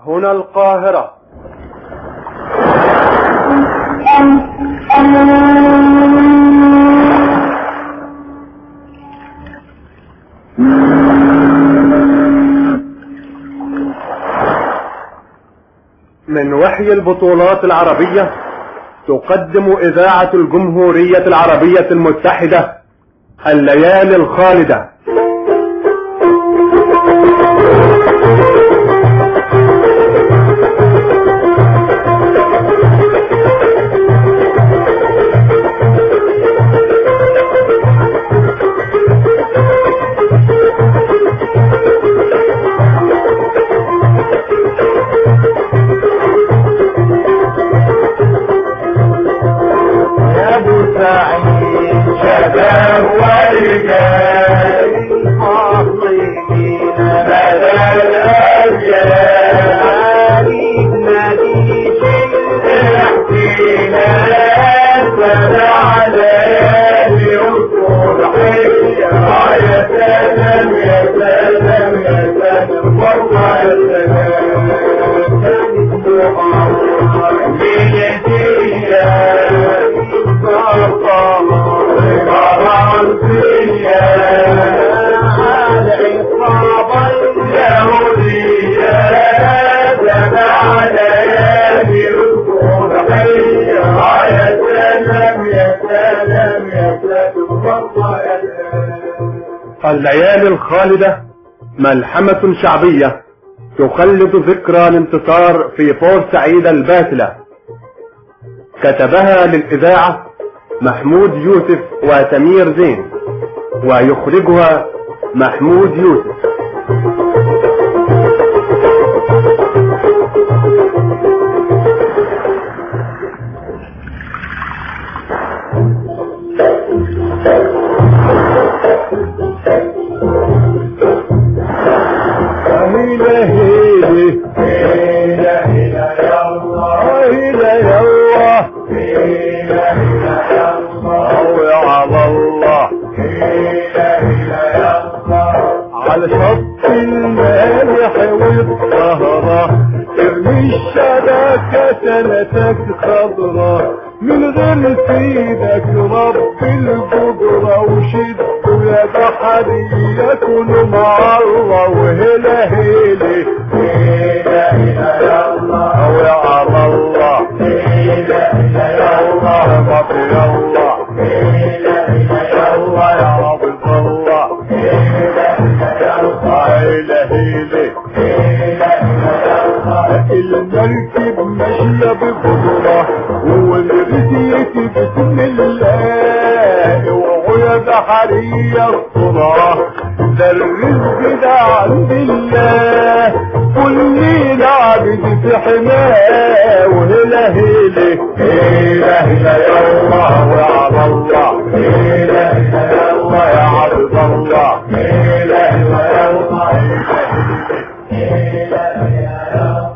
هنا القاهرة من وحي البطولات العربية تقدم إذاعة الجمهورية العربية المتحدة الليالي الخالدة يا ابو سعيد شباب ورجال عظيمين بدل الاجيال عالمنا دي احكينا سنة على يذكر حية يا سلام يا سلام يا سلام والله يا سلام كانت محمد الليالي الخالدة ملحمة شعبية تخلد ذكرى الانتصار في بورسعيد الباسلة كتبها للإذاعة محمود يوسف وسمير زين ويخرجها محمود يوسف هيلا هيلي هيلا هيلا يا الله هيلا يا الله هيلا هيلا يا الله على الله هيلا هيلا يا الله على شط المالح والسهرة ارمي الشبكة سنتك خضرة من غير سيدك رب القدرة وشد يا بحرية كن مع الله وهلا هيلي هيلا هيلا يا الله ويا على الله هيلا هيلا يا الله بطي الله هيلا هيلا يا الله يا رب الله هيلا هيلا يا الله هيلا هيلي هيلا هيلا يا الله المركب ماشية بقدرة والرزية بسم الله وعيا بحرية الصلاة ده الرزق ده عند الله كل عبد في حماه وهلا هيلي هيلا هيلا يا الله ويا الله هيلا هيلا يا الله يا عبد الله هيلا هيلا يا الله هيلا هيلا يا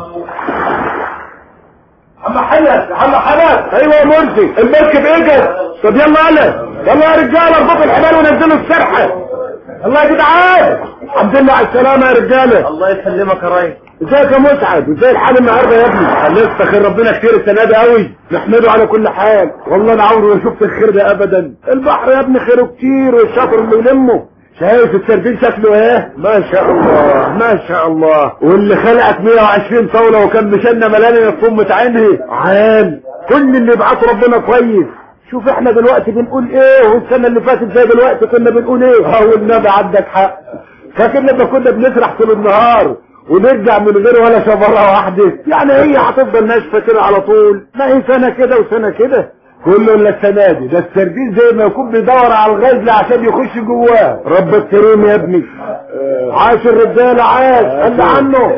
عم حنس عم حنس ايوه يا مرسي المركب اجت طب يلا يلا يلا يا رجاله اربطوا الحبال ونزلوا السرحه الله يا جدعان الحمد لله على السلامه يا رجاله الله يسلمك يا ريس ازيك يا مسعد ازاي الحال النهارده يا ابني لسه خير ربنا كتير السنه دي قوي نحمده على كل حال والله انا عمري ما شفت الخير ده ابدا البحر يا ابني خيره كتير والشاطر اللي يلمه شايف السردين شكله ايه ما شاء الله ما شاء الله واللي خلقك 120 طاوله وكان مشنا ملاني الفم عينه عال كل اللي يبعته ربنا كويس شوف احنا دلوقتي بنقول ايه والسنه اللي فاتت زي دلوقتي كنا بنقول ايه اه والنبي عندك حق فاكر لما كنا بنسرح طول النهار ونرجع من غير ولا شبرة واحدة يعني هي هتفضل ناشفة كده على طول ما هي سنة كده وسنة كده كله الا السنة دي ده السردين زي ما يكون بيدور على الغزل عشان يخش جواه رب الكريم يا ابني عاش الرجالة عاش قال عنه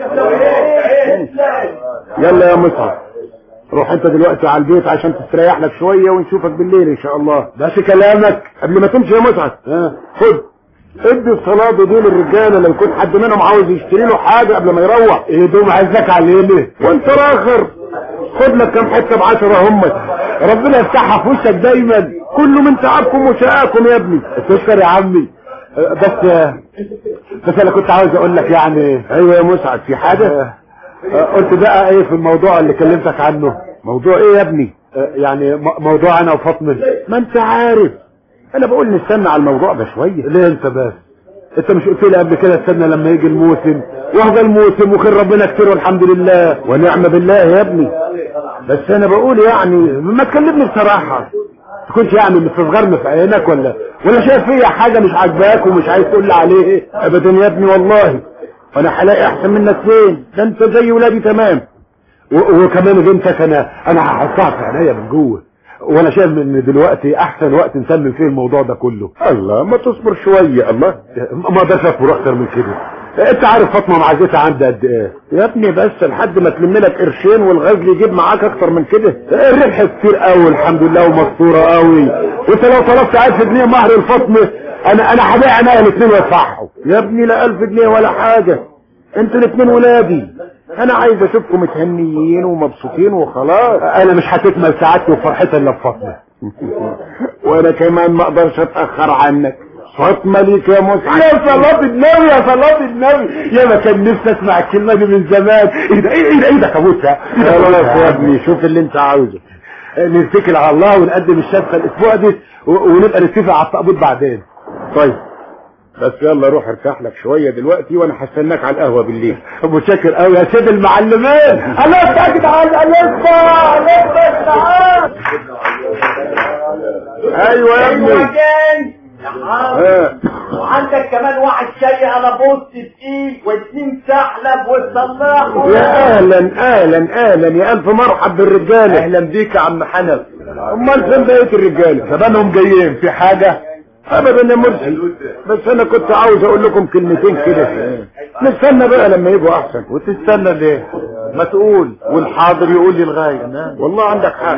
يلا يا مصعب روح انت دلوقتي على البيت عشان تستريح لك شوية ونشوفك بالليل ان شاء الله بس كلامك قبل ما تمشي يا مصعب ها خد ادي الصلاة دي للرجالة لو يكون حد منهم عاوز يشتري له حاجة قبل ما يروح ايدهم عزك عليه وانت راخر خد لك كام حتة بعشرة همت ربنا يفتحها في وشك دايما كله من تعبكم وشقاكم يا ابني تشكر يا عمي أه، بس بس انا كنت عاوز اقول لك يعني ايوه يا مسعد في حاجة آه، قلت بقى ايه في الموضوع اللي كلمتك عنه موضوع ايه يا ابني آه، يعني م- موضوع انا وفاطمه ما انت عارف انا بقول نستنى على الموضوع ده شويه ليه انت بس انت مش قلت لي قبل كده استنى لما يجي الموسم وهذا الموسم وخير ربنا كتير والحمد لله ونعم بالله يا ابني بس انا بقول يعني ما تكلمني بصراحه تكونش يعني مستصغرني في عينك ولا ولا شايف فيا حاجه مش عاجباك ومش عايز تقول لي عليه ابدا يا ابني والله وانا هلاقي احسن منك فين ده انت زي ولادي تمام و- وكمان بنتك انا انا هحطها في عينيا من جوه وانا شايف ان دلوقتي احسن وقت نسمي فيه الموضوع ده كله الله ما تصبر شويه الله ما اقدرش اصبر اكتر من كده انت عارف فاطمه معزتها عندي قد ايه يا ابني بس لحد ما تلم لك قرشين والغزل يجيب معاك اكتر من كده الربح كتير قوي الحمد لله ومستوره قوي وانت لو طلبت 1000 جنيه مهر لفاطمه انا انا هبيع عينيا الاثنين وادفعهم يا ابني لا 1000 جنيه ولا حاجه انتوا الاثنين ولادي انا عايز اشوفكم متهنيين ومبسوطين وخلاص انا مش هتكمل سعادتي وفرحتي الا بفاطمه وانا كمان ما اقدرش اتاخر عنك فاطمه ليك يا مسعد يا صلاة النبي يا صلاة النبي يا ما كان نفسي اسمع الكلمه دي من زمان ايه ده ايه ده ايه ده كابوسه خلاص يا ابني شوف اللي انت عاوزه نتكل على الله ونقدم الشبكه الاسبوع ده و- ونبقى نتفق على التقبيض بعدين طيب بس يلا روح ارتاح لك شويه دلوقتي وانا هستناك على القهوه بالليل متشكر قوي يا سيد المعلمين الله يسعدك على الاسبوع الاسبوع تعال ايوه يا ابني وجاي ها. وعندك كمان واحد شاي على بوست تقيل واتنين سحلب والصلاح يا اهلا اهلا اهلا يا الف مرحب بالرجاله اهلا بيك يا عم حنف امال فين بقيه الرجاله زمانهم جايين في حاجه ابدا يا مرسي بس انا كنت عاوز اقول لكم كلمتين كده نستنى بقى لما يجوا احسن وتستنى ليه ما تقول والحاضر يقول لي الغايه والله عندك حق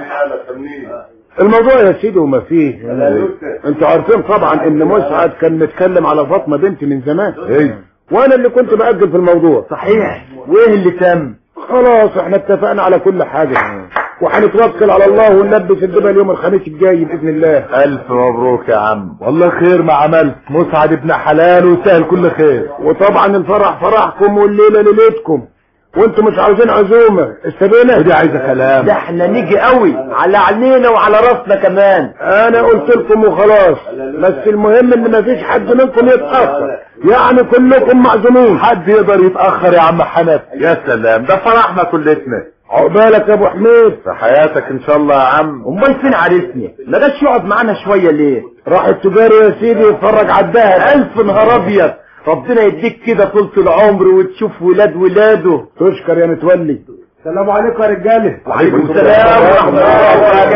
الموضوع يا سيدي وما فيه انتوا عارفين طبعا ان مسعد كان متكلم على فاطمه بنتي من زمان وانا اللي كنت مأجل في الموضوع صحيح وايه اللي تم خلاص احنا اتفقنا على كل حاجة وهنتوكل على الله ونلبس الدبل يوم الخميس الجاي باذن الله الف مبروك يا عم والله خير ما عملت مسعد ابن حلال وسهل كل خير وطبعا الفرح فرحكم والليله ليلتكم وانتم مش عاوزين عزومه استبينا ودي عايزه كلام ده احنا نيجي قوي على عينينا وعلى راسنا كمان انا قلت لكم وخلاص بس المهم ان مفيش حد منكم يتاخر يعني كلكم معزومين حد يقدر يتاخر يا عم حنف يا سلام ده فرحنا كلتنا عقبالك يا ابو حميد في حياتك ان شاء الله يا عم امال فين عريسنا ما جاش يقعد معانا شويه ليه راح التجاري يا سيدي يتفرج على الدهب الف نهار ابيض ربنا يديك كده طولة العمر وتشوف ولاد ولاده تشكر يا متولي السلام عليكم يا رجاله وعليكم السلام ورحمة الله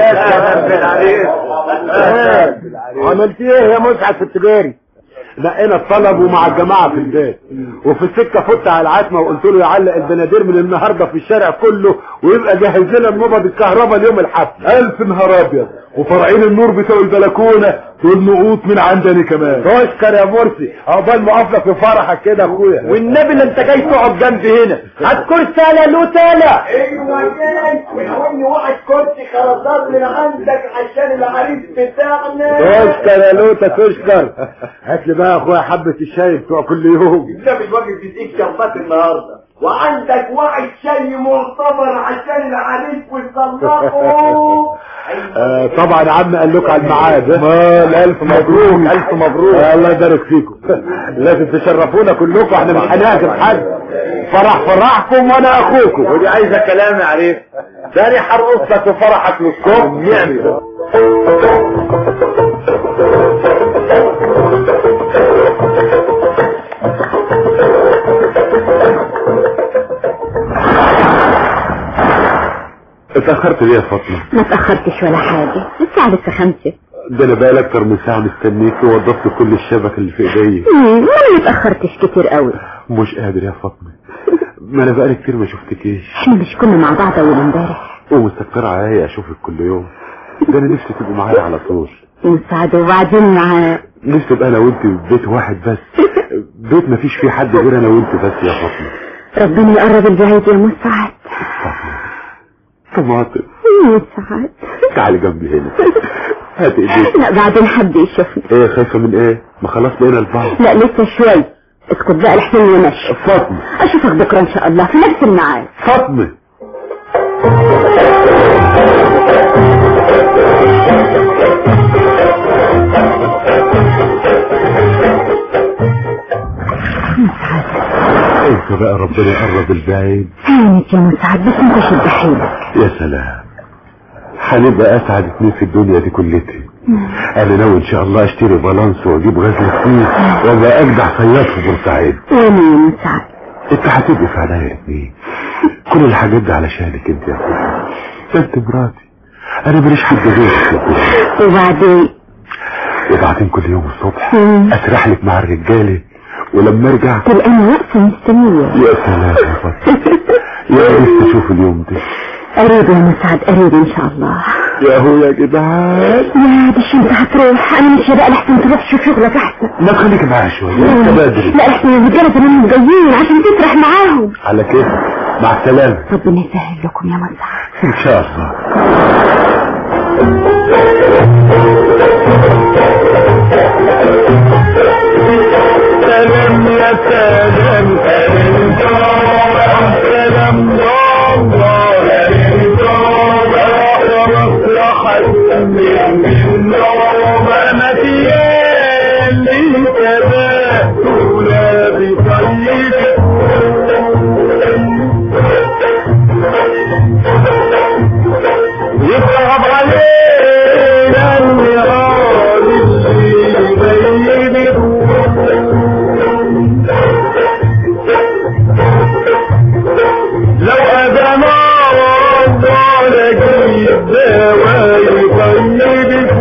وبركاته آه، عملت ايه يا مسعد في التجاري نقينا الطلب ومع الجماعة في البيت وفي السكة فت على العتمة وقلت له يعلق البنادير من النهاردة في الشارع كله ويبقى جهز لنا النبض الكهرباء اليوم الحفل الف نهار ابيض وفرعين النور بتوع البلكونه دول نقوط من عندنا كمان تشكر يا مرسي عقبال ما اقف لك في فرحك كده يا اخويا والنبي اللي انت جاي تقعد جنبي هنا هات كرسي انا له تالا ايوه جاي ويحولني واحد كرسي خرزات من عندك عشان العريس بتاعنا تشكر يا لوتا تشكر هات لي بقى يا اخويا حبة الشاي بتوع كل يوم انت مش واقف تديك شربات النهارده وعندك واحد شاي معتبر عشان العريس ويصلحه آه طبعا يا عم قال لكم على الميعاد مال الف مبروك الف مبروك آه الله يبارك فيكم لازم تشرفونا كلكم احنا مش هنعزم حد فرح فرحكم وانا اخوكم ودي عايزه كلام يا عريس تاني هرقص لك وفرحك للصبح نعمل اتأخرت ليه يا فاطمة ما تأخرتش ولا حاجة الساعة لسه خمسة ده انا بقالي اكتر من ساعة مستنيك ووضفت كل الشبك اللي في ايديا مم، ما انا ما تأخرتش كتير قوي مش قادر يا فاطمة ما انا بقالي كتير ما شفتكيش احنا مش كنا مع بعض اول امبارح ومستكتر عليا اشوفك كل يوم ده انا نفسي تبقوا معايا على طول مساعد وبعدين مع نفسي ابقى انا وانت في بيت واحد بس بيت ما فيش فيه حد غير انا وانت بس يا فاطمة ربنا يقرب البعيد يا مساعد طماطم مساعد تعالي جنبي هنا هات ايديك لا بعدين حد يشوفني ايه خايفة من ايه ما خلاص بقينا لبعض لا لسه شوي اسكت بقى الحسين ومشي فاطمة اشوفك بكره ان شاء الله في نفس الميعاد فاطمة انت بقى ربنا يقرب البعيد هانت يا مسعد بس انت شد حيلك يا سلام هنبقى اسعد اتنين في الدنيا دي كلتي انا ناوي ان شاء الله اشتري بالانس واجيب غزل فيه وابقى اجدع صياد في بورسعيد وانا يا مسعد انت هتبقي في عينيا يا اتنين كل الحاجات دي علشانك انت يا اخويا ده انت مراتي انا ماليش حد غيرك يا اخويا وبعدين وبعدين كل يوم الصبح مم. اسرح لك مع الرجاله ولما ارجع تبقى انا واقفه مستنيه يا سلام يا فاطمه يا ريت تشوف اليوم ده قريب يا مسعد قريب ان شاء الله يا هو يا جدعان يا دي انت هتروح انا مش بقى لحسن تروح تشوف شغلك احسن ما تخليك معايا شويه لسه بدري لا احنا الرجاله زمان جايين عشان تسرح معاهم على كده مع السلامه ربنا يسهل لكم يا مسعد ان شاء الله سلام يا سلام سلام سلام الله سلام مصلحة من أنا اللي كذا ولا بطيب يصعب علينا النهار اللي يبين لو أذن الله لجيب دواء يطيب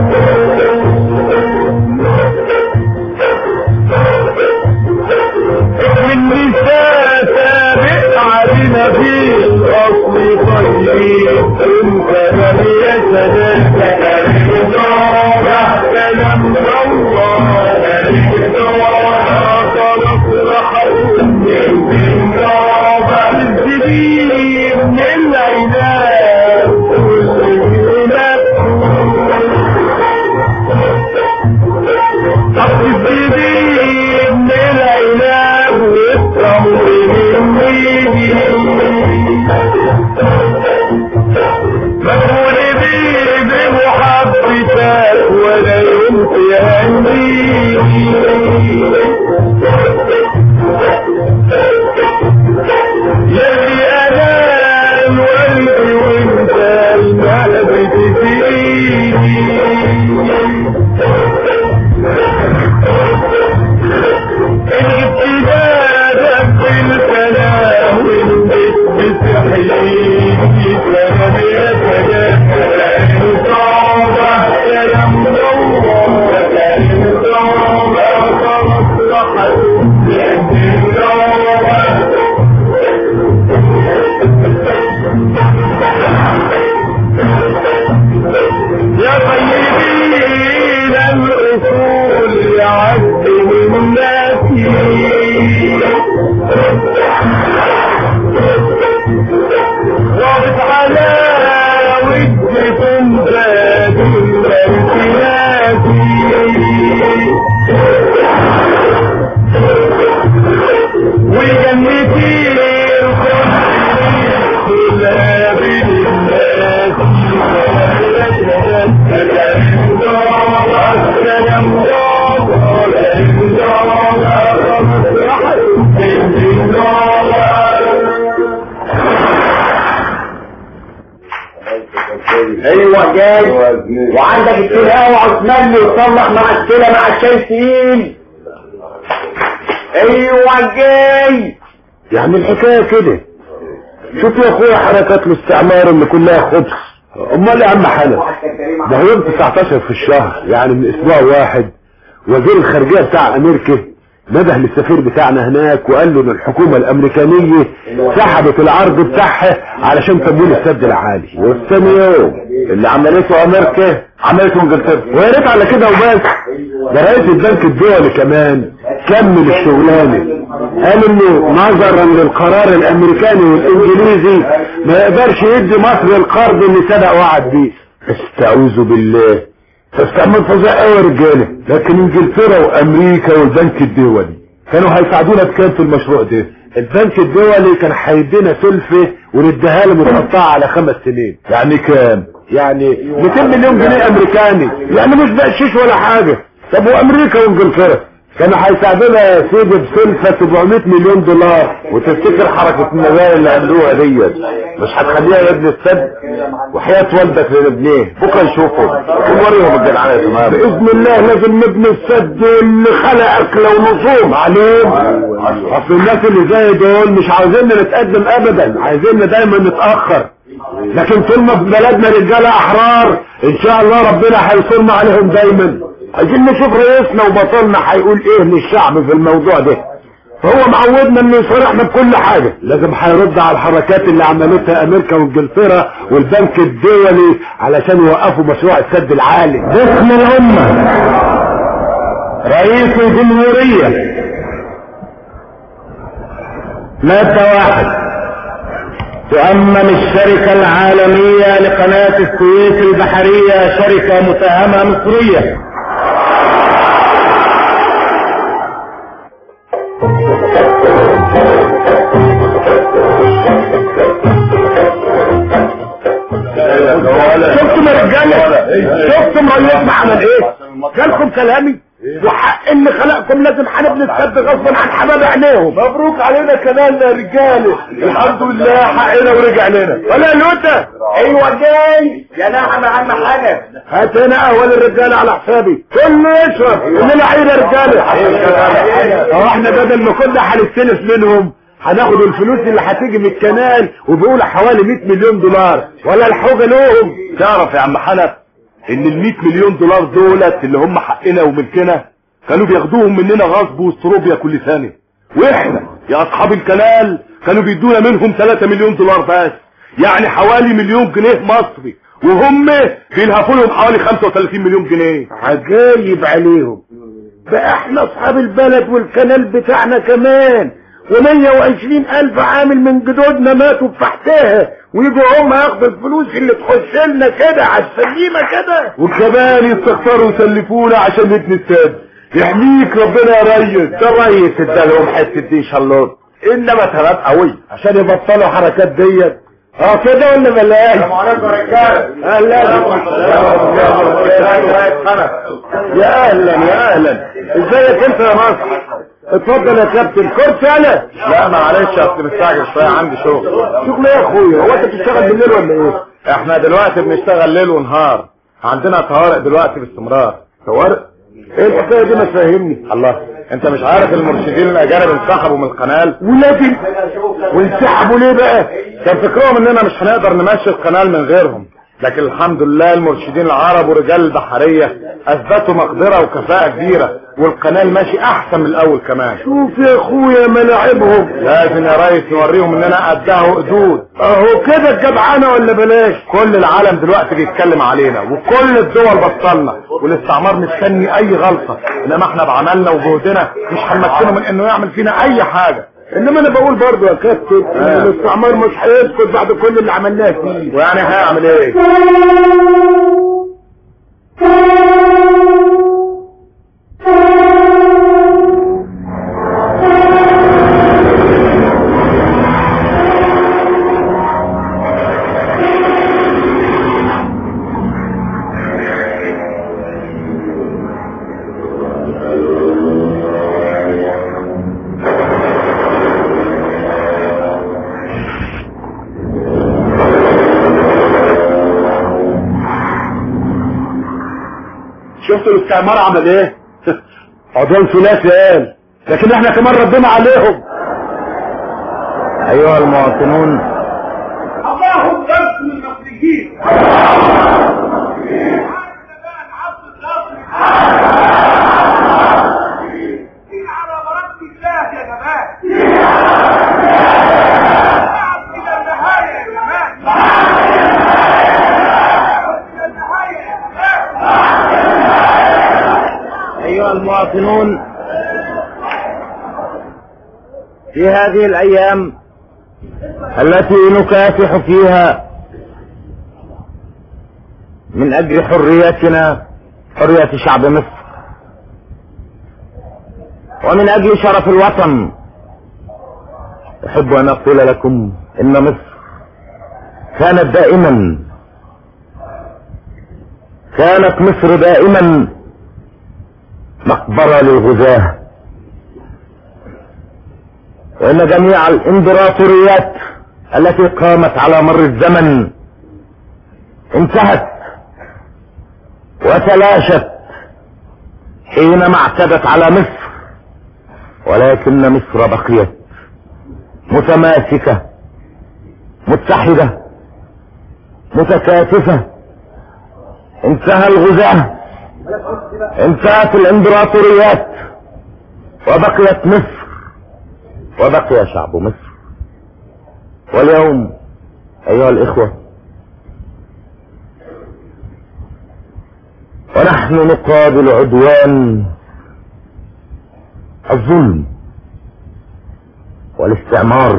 من نساء سابق علينا في الأصل طيب انت من يا سلام سلام الله خلق رحمة الزبيب من العناب الزبيب من العناب والتمر من النيل مدفون بيه بمحبتك ولا يمضي عني يلي انا الولد وانت المهبة فيني الابتداء في الكلام والبيت بتحييني سلام يا سلام سلام صعبة سلام الله سلام صعبة مصلحة يا طيبين الأصول يعد من ناسي وقف على وجهكم زاد الارتياسي وجنتي الخلق كلها بالناس ايوه جاي وعندك التلاوة عثمان لي يصلح مع السلة مع الشاي تقيل ايوه جاي يعني الحكاية كده شوف يا اخويا حركات الاستعمار اللي كلها خبث امال يا عم حنف ده هو يوم 19 في الشهر يعني من اسبوع واحد وزير الخارجية بتاع امريكا نده للسفير بتاعنا هناك وقال له ان الحكومة الامريكانية سحبت العرض بتاعها علشان تمويل السد العالي والثاني يوم اللي عملته امريكا عملته انجلترا ويا ريت على كده وبس ده رئيس البنك الدولي كمان كمل الشغلانه قال انه نظرا للقرار الامريكاني والانجليزي ما يقدرش يدي مصر القرض اللي سبق وعد بيه استعوذ بالله استعمل فظيع قوي يا رجاله لكن انجلترا وامريكا والبنك الدولي كانوا هيساعدونا بكام في المشروع ده البنك الدولي كان هيدينا سلفة ونديها له متقطعة على خمس سنين يعني كام يعني 200 مليون جنيه امريكاني يعني مش بقشيش ولا حاجة طب وامريكا وانجلترا كانوا هيساعدونا يا سيدي بسلفة 700 مليون دولار وتفتكر حركة النبال اللي عملوها ديت مش هتخليها يا ابن السد وحياة والدك لنبنيه بكره يشوفوا ونوريهم الجدعانة تمام باذن الله لازم نبني السد اللي خلق اكله ونصوم عليهم اصل الناس اللي زي دول مش عاوزيننا نتقدم ابدا عايزيننا دايما نتاخر لكن طول ما في بلدنا رجاله احرار ان شاء الله ربنا هيصلنا عليهم دايما عايزين نشوف رئيسنا وبطلنا هيقول ايه للشعب في الموضوع ده فهو معودنا انه يصارحنا بكل حاجه لازم هيرد على الحركات اللي عملتها امريكا وانجلترا والبنك الدولي علشان يوقفوا مشروع السد العالي باسم الامه رئيس الجمهوريه مادة واحد تؤمن الشركة العالمية لقناة السويس البحرية شركة مساهمة مصرية شفتم يا رجاله شفتم رئيسنا عمل ايه جالكم كلامي وحق ان خلقكم لازم هنبني السد غصبا عن حباب عينيهم مبروك علينا كلامنا يا رجاله الحمد لله حقنا ورجع لنا ولا لوتا ايوه جاي يا نعم يا عم حنف هات هنا قهوه للرجاله على حسابي كله يشرب كلنا عيد يا رجاله اه احنا بدل ما كنا هنستلف منهم هناخد الفلوس اللي هتيجي من الكنال وبيقول حوالي 100 مليون دولار ولا الحوجه لهم تعرف يا عم حنف ان ال 100 مليون دولار دولت اللي هم حقنا وملكنا كانوا بياخدوهم مننا غصب واستروبيا كل ثانيه واحنا يا اصحاب الكنال كانوا بيدونا منهم 3 مليون دولار بس يعني حوالي مليون جنيه مصري وهم بيلهفوا لهم حوالي 35 مليون جنيه عجايب عليهم بقى احنا اصحاب البلد والكنال بتاعنا كمان ومية وعشرين الف عامل من جدودنا ماتوا بفحتها ويجوا هم ياخدوا الفلوس اللي تخش لنا كده على السليمة كده وكمان يستخسروا يسلفونا عشان نبني السد يحميك ربنا يا ريس ده الريس ادالهم حته دي شلوط انما تراب قوي عشان يبطلوا حركات ديت اه كده ولا بلاش السلام عليكم يا رجاله اهلا يا اهلا يا اهلا ازيك انت يا مصر اتفضل يا كابتن كرسي انا لا معلش اصل مستعجل شويه عندي شغل شغل ايه يا اخويا هو انت بتشتغل بالليل ولا ايه احنا دلوقتي بنشتغل ليل ونهار عندنا طوارئ دلوقتي باستمرار طوارئ ايه الحكايه دي ما تفهمني الله انت مش عارف المرشدين الاجانب انسحبوا من القناه ولادي وانسحبوا ليه بقى كان فكرهم اننا مش هنقدر نمشي القناه من غيرهم لكن الحمد لله المرشدين العرب ورجال البحرية اثبتوا مقدرة وكفاءة كبيرة والقناة ماشي احسن من الاول كمان شوف يا اخويا ملاعبهم لازم يا ريس نوريهم اننا قدها قدود اهو كده الجدعانة ولا بلاش كل العالم دلوقتي بيتكلم علينا وكل الدول بطلنا والاستعمار مستني اي غلطة انما احنا بعملنا وجهدنا مش هنمكنه من انه يعمل فينا اي حاجة انما انا بقول برضه يا كابتن ان آه. الاستعمار مش هيسكت بعد كل اللي عملناه فيه ويعني هيعمل ايه شفتوا الاستعمار عمل ايه عدوان ثلاثي قال لكن احنا كمان ردنا عليهم ايها المواطنون اللهم بس من المصريين على مرض الله يا جماعه الى النهايه يا جماعه الى النهايه يا جماعه أيها المواطنون في هذه الأيام التي نكافح فيها من أجل حريتنا حرية شعب مصر ومن اجل شرف الوطن احب ان اقول لكم ان مصر كانت دائما كانت مصر دائما مقبرة للغزاة وان جميع الامبراطوريات التي قامت على مر الزمن انتهت وتلاشت حينما اعتدت على مصر ولكن مصر بقيت متماسكة متحدة متكاتفة انتهى الغزاة انتهت الامبراطوريات وبقيت مصر وبقي شعب مصر واليوم ايها الاخوة ونحن نقابل عدوان الظلم والاستعمار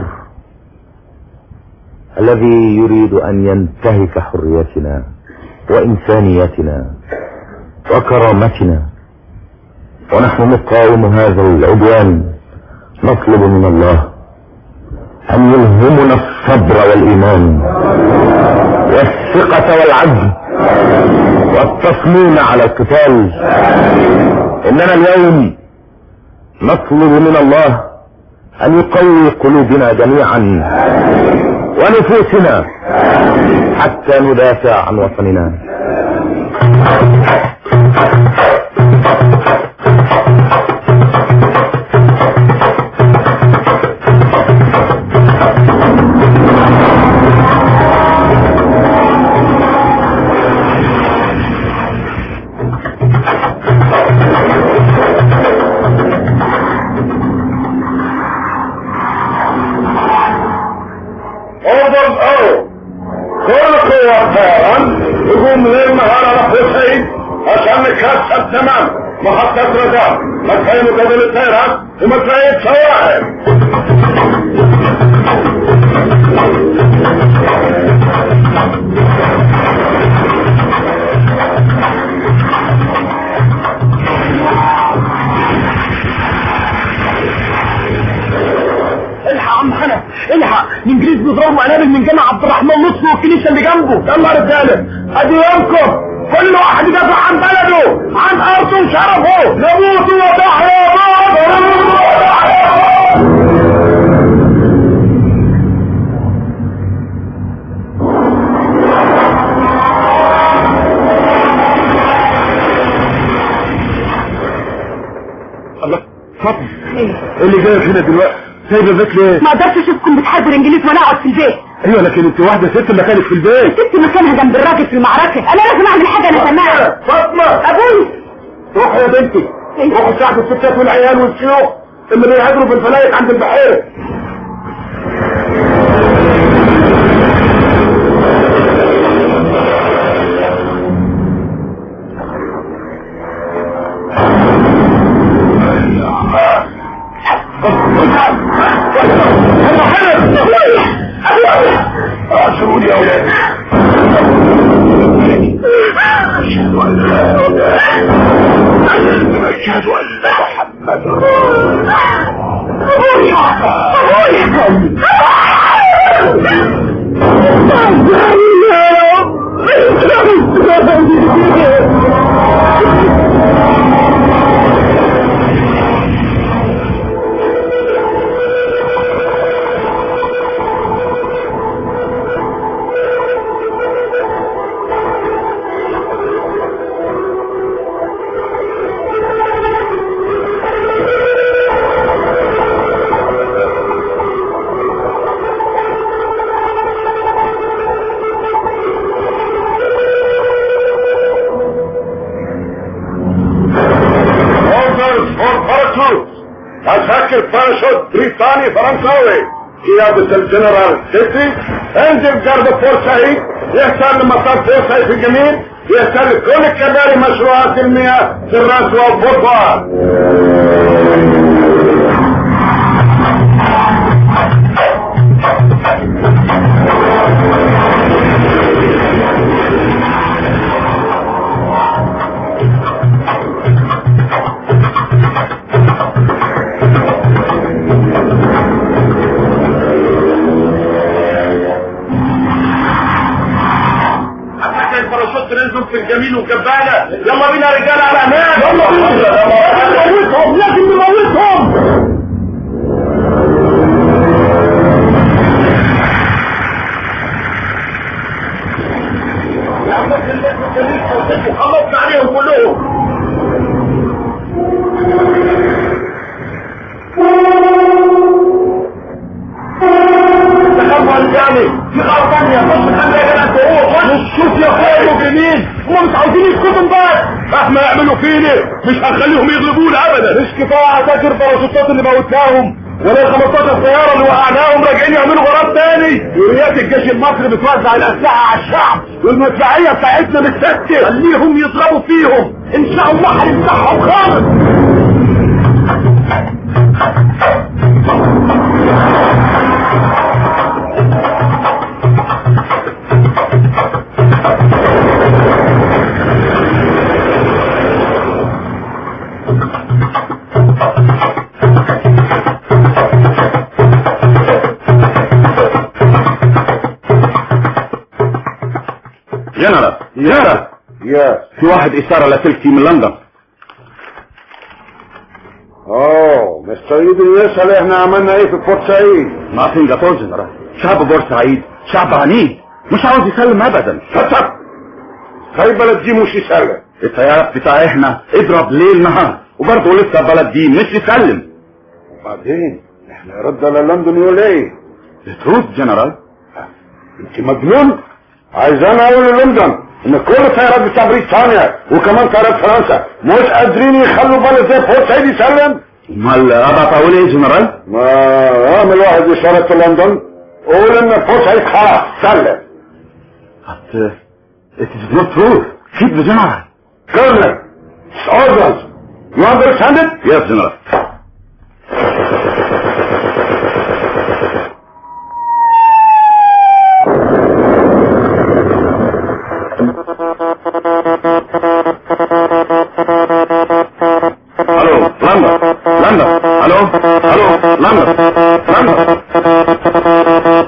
الذي يريد ان ينتهك حريتنا وانسانيتنا وكرامتنا ونحن نقاوم هذا العدوان نطلب من الله ان يلهمنا الصبر والايمان والثقة والعدل والتصميم على القتال اننا اليوم نطلب من الله ان يقوي قلوبنا جميعا ونفوسنا حتى ندافع عن وطننا اوضل او كل قوة طيران يقوم ليل نهار على حسين عشان نكسب تمام محطة رجاء مكان قبل الطيران ومكان صواعق الحق يا عم حنف الحق الانجليز بيضربوا قنابل من جامع عبد الرحمن لطفي والكنيسه اللي جنبه يلا يا رجالة ادي يومكم كل واحد يدافع عن بلده عن ارضه وشرفه نموت ونحيا بعض نموت ونحيا بعض الله فاطمة ايه اللي جايك هنا دلوقتي سايبه البيت ليه؟ ما اقدرش اشوفكم بتحاربوا الانجليز وانا اقعد في البيت ايوه لكن انت واحده ست مكانك في البيت سبت مكانها جنب الراجل في المعركة انا لازم اعمل حاجة انا سماعة فاطمه ابوي روحي يا بنتي روحي ساعدوا الستات والعيال والشيوخ اللي بيهاجروا في الفلايق عند البحيره أشهد يا أولاد أشهد أن لا إله أشهد أن محمد رسول Orders for parachutes أتذكر باراشوت بريطاني فرنساوي قيادة الجنرال سيسي انزل جرب فور سعيد يحتل مطار فور سعيد الجميل يحتل كل كباري مشروعات المياه في الراس والبربار حتى الباراشوت نزلوا في الجميل والجبانه يلا بينا يا رجاله على هناك يلا بينا نموتهم لازم نموتهم يا عم خلصنا عليهم كلهم تخبوا الجامي في غار ثانية خش خلي يا جدع تقول شوف يا اخويا المجرمين هم مش عاوزين يسكتوا بس مهما يعملوا فينا مش هنخليهم يغلبونا ابدا مش كفايه فاكر الباراشوتات اللي موتناهم ولا ال 15 سياره اللي وقعناهم راجعين يعملوا غراب تاني يوريات الجيش المصري بتوزع الاسلحه على الشعب والمدفعيه بتاعتنا متسكر خليهم يضربوا فيهم ان شاء الله هنمسحهم خالص جنرال جنرال يا في واحد اشاره لاسلكي من لندن اوه مستر ايدن يسأل احنا عملنا ايه في فورت سعيد ما في انجلترا جنرال شعب بورسعيد شعب عنيد مش عاوز يسلم ابدا فتح هاي بلد دي مش يسلم الطيارات بتاع احنا اضرب ليل نهار وبرضه لسه البلد دي مش يسلم وبعدين احنا رد على لندن يقول ايه بترد جنرال انت مجنون عايز انا اقول للندن ان كل الطيارات بتاع بريطانيا وكمان طيارات فرنسا مش قادرين يخلوا بلد زي فورت سعيد يسلم امال ابعت اقول ايه جنرال ما اعمل واحد اشارة لندن قول ان فورت سعيد خلاص سلم But uh, it is not true. Keep the general. Colonel, it's orders. You understand it? Yes, general. Hello, London, London, hello, hello, London, London.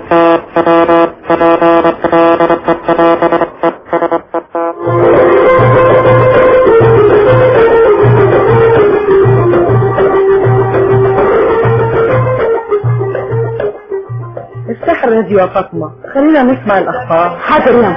السحر راديو يا فاطمة خلينا نسمع الأخبار حاضر يا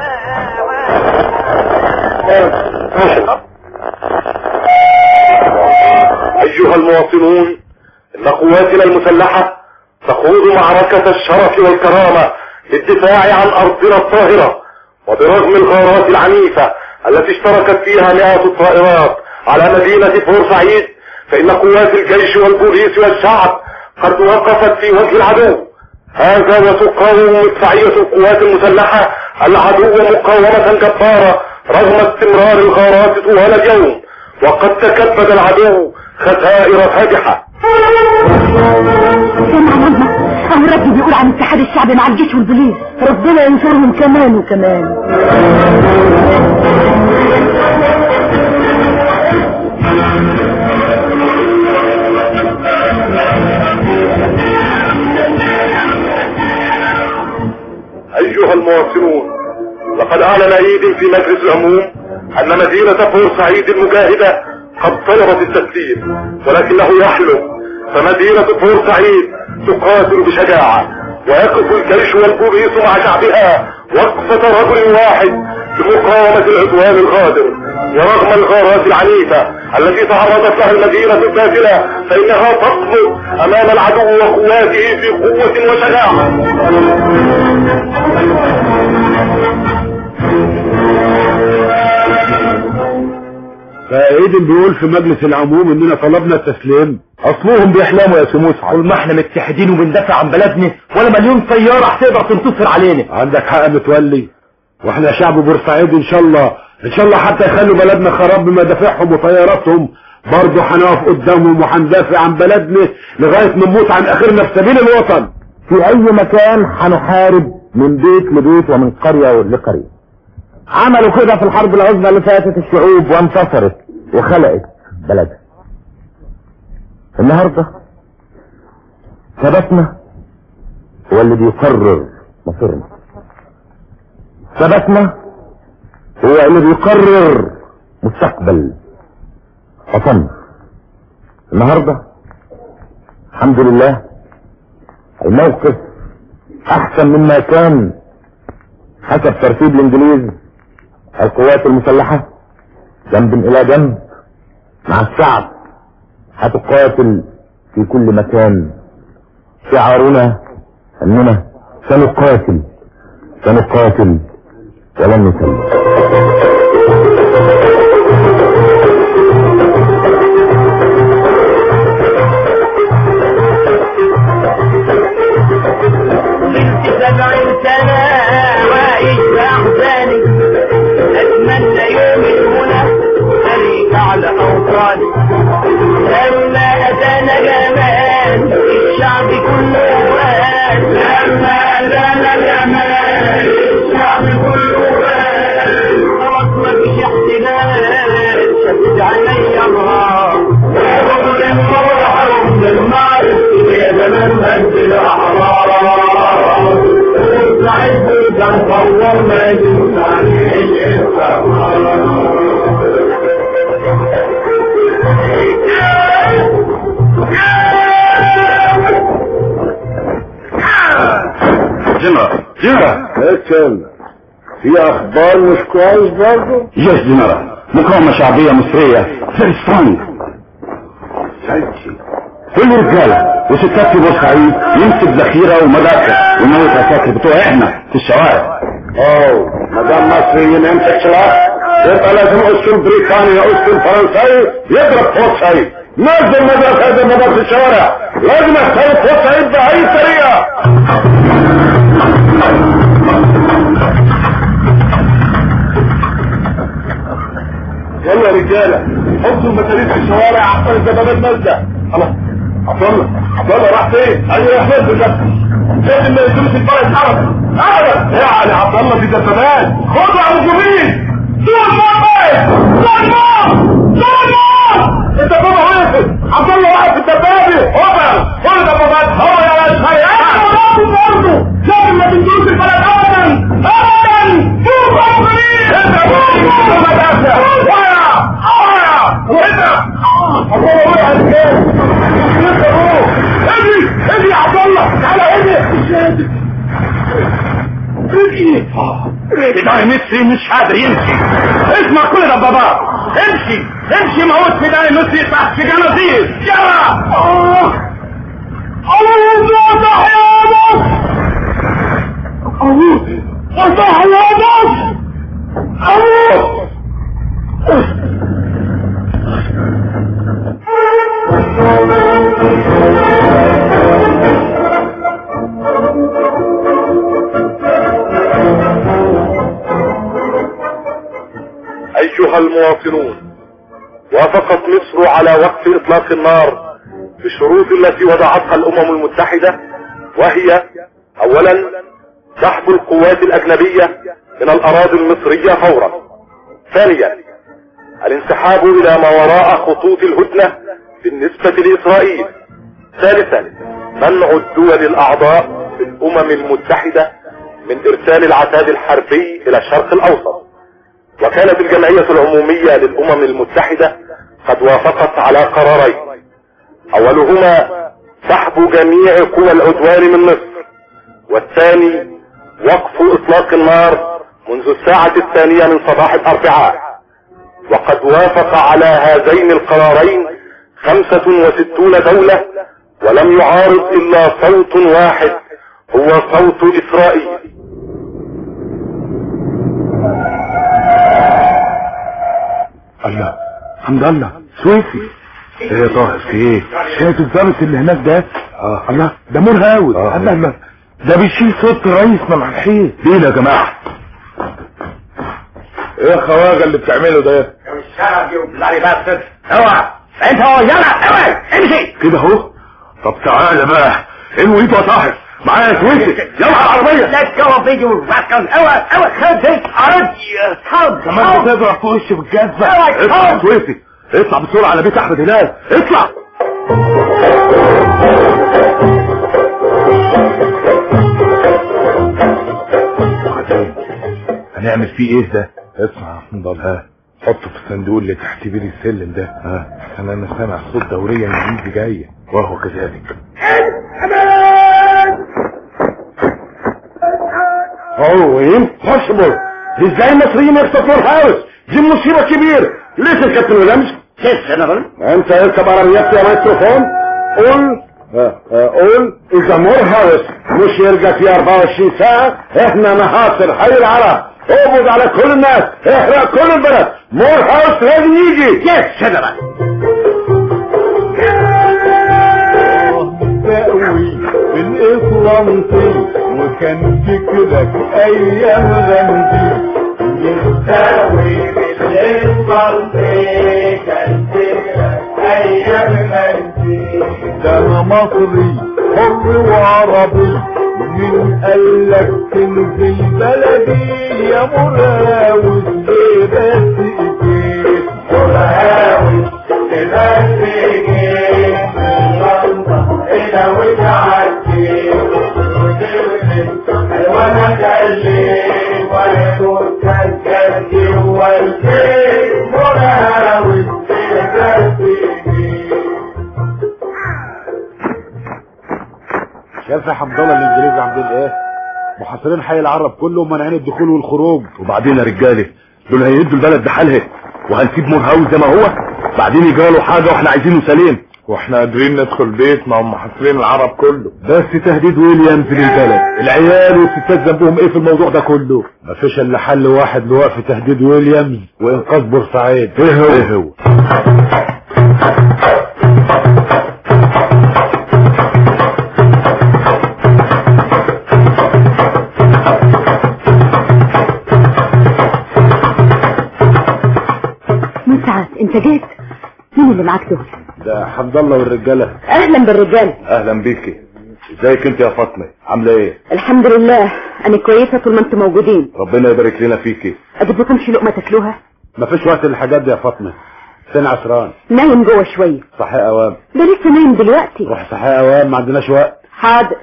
أيها المواطنون إن قواتنا المسلحة تخوض معركة الشرف والكرامة للدفاع عن أرضنا الطاهرة وبرغم الغارات العنيفة التي اشتركت فيها مئات الطائرات على مدينة بورسعيد فإن قوات الجيش والبوليس والشعب قد وقفت في وجه العدو هذا وتقاوم مدفعية القوات المسلحة العدو مقاومة جبارة رغم استمرار الغارات طوال اليوم وقد تكبد العدو خسائر فادحة سمع ماما اهو الراجل بيقول عن اتحاد الشعب مع الجيش والبوليس ربنا ينصرهم كمان وكمان أيها المواطنون لقد أعلن عيد في مجلس العموم أن مدينة بورسعيد المجاهدة قد طلبت التسليم ولكنه يحلم فمدينة بورسعيد تقاتل بشجاعة ويقف الجيش والبوليس مع شعبها وقفة رجل واحد بمقاومة العدوان الغادر ورغم الغارات العنيفة التي تعرضت لها المدينة الباذلة فإنها تقبض أمام العدو وقواته في قوة وشجاعة فايدن بيقول في مجلس العموم اننا طلبنا التسليم اصلهم بيحلموا يا سموس طول ما احنا متحدين وبندافع عن بلدنا ولا مليون طيارة هتقدر تنتصر علينا عندك حق متولي واحنا شعب بورسعيد ان شاء الله ان شاء الله حتى يخلوا بلدنا خراب بمدافعهم وطياراتهم برضه هنقف قدامهم وهندافع عن بلدنا لغاية ما نموت عن اخرنا في سبيل الوطن في اي مكان هنحارب من بيت لبيت ومن قرية لقرية عملوا كده في الحرب العظمى اللي فاتت الشعوب وانتصرت وخلقت بلدها النهاردة ثبتنا هو اللي بيقرر مصيرنا ثبتنا هو اللي بيقرر مستقبل وطن النهاردة الحمد لله الموقف احسن مما كان حسب ترتيب الانجليز القوات المسلحة جنب الى جنب مع الشعب هتقاتل في كل مكان شعارنا اننا سنقاتل سنقاتل ولن نسلم بنت سبعين سنة عايش بأحزاني أتمنى يوم المنى أرجع لأوطاني لما أتانا جمال الشعب كله قال لما أتانا جمال الشعب كله قال خلاص مفيش احتلال شدد عليا النهار رغم الفرح رغم المعرف يا زمان مجد الأحرار سعيد كان صور مجد عليه جنرال جنرال لكن في اخبار مش كويس برضه يس جنرال مقاومة شعبية مصرية فيري سترونج كل رجالة وستات في بورسعيد يمسك ذخيرة ومدافع ونوت عساكر بتوع احنا في الشوارع اوه ما دام مصريين يمسك سلاح يبقى لازم اسطول بريطاني يا اسطول فرنساوي يضرب بورسعيد نزل مدرسة زي ما في الشوارع لازم استوعب بورسعيد بأي طريقة يلا يا رجالة حطوا المساريد في الشوارع عشان الدبابات نازلة خلاص عبد الله عبد الله راح فين؟ ايوه يا احمد بالظبط لازم ما يدوس البلد ابدا ابدا يعني عبد الله في دبابات خدوا على الجميل دول مرمى دول نار دول نار الدبابة وقفت عبد الله واقف في الدبابة هوبا كل دبابات هو يا باشا يا برضه لازم ما تدوس البلد ابدا ابدا شوف مصريين اضربوا مدافع وقع وقع انت الله وقع الكام اجري اجري يا عبد الله تعالى اجري مش قادر اجري بداية مصري مش قادر يمشي اسمع كل دبابات امشي امشي موت بداية مصري تحت في جنازير يلا الله تحيا مصر الله تحيا مصر الله أيها المواطنون وافقت مصر على وقف إطلاق النار بالشروط التي وضعتها الأمم المتحدة وهي أولا سحب القوات الأجنبية من الأراضي المصرية فورا ثانيا الانسحاب إلى ما وراء خطوط الهدنة بالنسبة لإسرائيل ثالثا منع الدول الأعضاء في الأمم المتحدة من إرسال العتاد الحربي إلى الشرق الأوسط وكانت الجمعية العمومية للأمم المتحدة قد وافقت على قرارين أولهما سحب جميع قوى العدوان من مصر والثاني وقف إطلاق النار منذ الساعة الثانية من صباح الأربعاء وقد وافق على هذين القرارين خمسة وستون دولة ولم يعارض إلا صوت واحد هو صوت إسرائيل الله حمد الله سويسي ايه يا طاهر في ايه شايف الضابط اللي هناك ده اه الله ده مرهاوي آه. الله الله ده بيشيل صوت الرئيس من على الحيط ليه يا جماعة ايه الخواجه اللي بتعمله ده الشرف يوم علي بس اوعى انت هو يلا اوعى امشي كده اهو طب تعالى بقى انوي ايده يا طاهر معايا سويسي يلا على العربيه Let's go فيديو فاتكن اوعى اوعى خد هيك ارد خد كمان بتضرب في وشي بالجزمه اوعى اطلع يا خد سويسي اطلع بسرعه على بيت احمد هلال اطلع وبعدين هنعمل فيه ايه ده اسمع يا حمد الله حطه في الصندوق اللي تحت بير السلم ده ها عشان انا سامع صوت دورية انجليزي جاية وهو كذلك اوه امبوسيبل ازاي المصريين يخطفوا الهاوس دي مصيبة كبيرة ليش الكابتن ويليامز كيف جنرال انت اركب عربيات يا مايكروفون قول اه، اه، قول اذا مور هاوس مش يرجع في 24 ساعة احنا محاصر حي العرب اقبض على كل الناس احرق كل البلد مور هاوس لازم يجي يس جنرال تقوي بالإسلامتي وكان فكرك أيام غندي يستوي بالإسفلتي كان فكرك أيام مجدي ده أنا مصري حر وعربي مين قالك تنزل بلدي يا مراوز ليه بس ايديك وهاوي تبس جيت من لندن إلى وتعدي وانا كلي ويكون كالكلي والبيت مراوي تبس جيت شايف يا حمد الله الانجليزي عاملين ايه محاصرين حي العرب كله ومانعين الدخول والخروج وبعدين يا رجاله دول هيدوا البلد بحالها وهنسيب مور هاوس زي ما هو بعدين يجراله حاجه واحنا عايزينه سليم واحنا قادرين ندخل بيت ما هم محاصرين العرب كله بس تهديد ويليامز للبلد العيال والستات ذنبهم ايه في الموضوع ده كله مفيش الا حل واحد لوقف تهديد ويليامز وانقاذ بورسعيد ايه هو ايه هو مسعد انت جيت مين اللي معاك دول ده حمد الله والرجاله اهلا بالرجال اهلا بيكي ازيك انت يا فاطمه عامله ايه الحمد لله انا كويسه طول ما انتم موجودين ربنا يبارك لنا فيكي اجيب لكم شي لقمه تاكلوها مفيش وقت للحاجات دي يا فاطمه فين عسران نايم جوه شويه صحي اوام ده لسه نايم دلوقتي روح صحي اوام ما عندناش وقت حاضر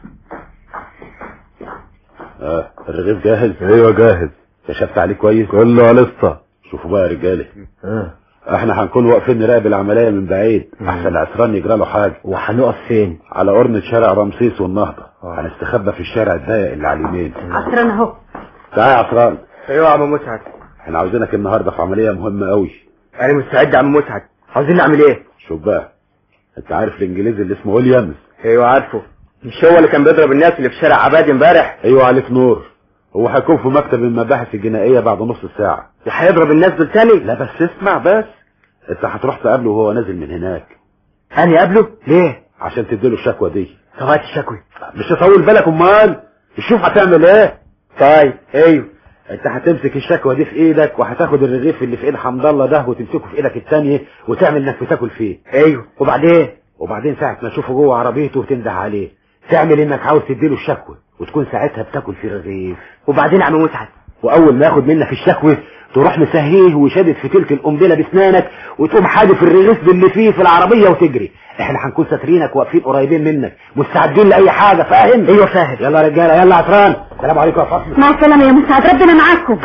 اه الرغيف جاهز ايوه جاهز كشفت عليه كويس كله لسه شوفوا بقى يا رجاله احنا هنكون واقفين نراقب العمليه من بعيد احسن عسران يجرى له حاجه وهنقف فين على قرن شارع رمسيس والنهضه هنستخبى في الشارع الضيق اللي على اليمين عصران اهو تعال يا عسران ايوه يا عم مسعد احنا عاوزينك النهارده في عمليه مهمه قوي انا مستعد يا عم مسعد عاوزين نعمل ايه شوف بقى انت عارف الانجليزي اللي اسمه ويليامز ايوه عارفه مش هو اللي كان بيضرب الناس اللي في شارع عبادي امبارح ايوه عليك نور هو هيكون في مكتب المباحث الجنائيه بعد نص ساعه هيضرب الناس دول تاني لا بس اسمع بس انت هتروح تقابله وهو نازل من هناك انا قبله ليه عشان تديله الشكوى دي طبعا الشكوى مش هطول بالك امال شوف هتعمل ايه طيب ايوه انت هتمسك الشكوى دي في ايدك وهتاخد الرغيف اللي في ايد حمد الله ده وتمسكه في ايدك التانية وتعمل انك بتاكل فيه ايوه وبعدين وبعدين ساعة ما تشوفه جوه عربيته وتنده عليه تعمل انك عاوز تديله الشكوى وتكون ساعتها بتاكل في رغيف وبعدين يا عم مسعد واول ما ياخد منك الشكوى تروح مسهيه وشادد في تلك القنبله باسنانك وتقوم حادف الرغيف باللي فيه في العربيه وتجري احنا هنكون ساترينك واقفين قريبين منك مستعدين لاي حاجه فاهم ايوه فاهم يلا يا رجاله يلا عطران السلام عليكم يا فاطمه مع السلامه يا مسعد ربنا معاكم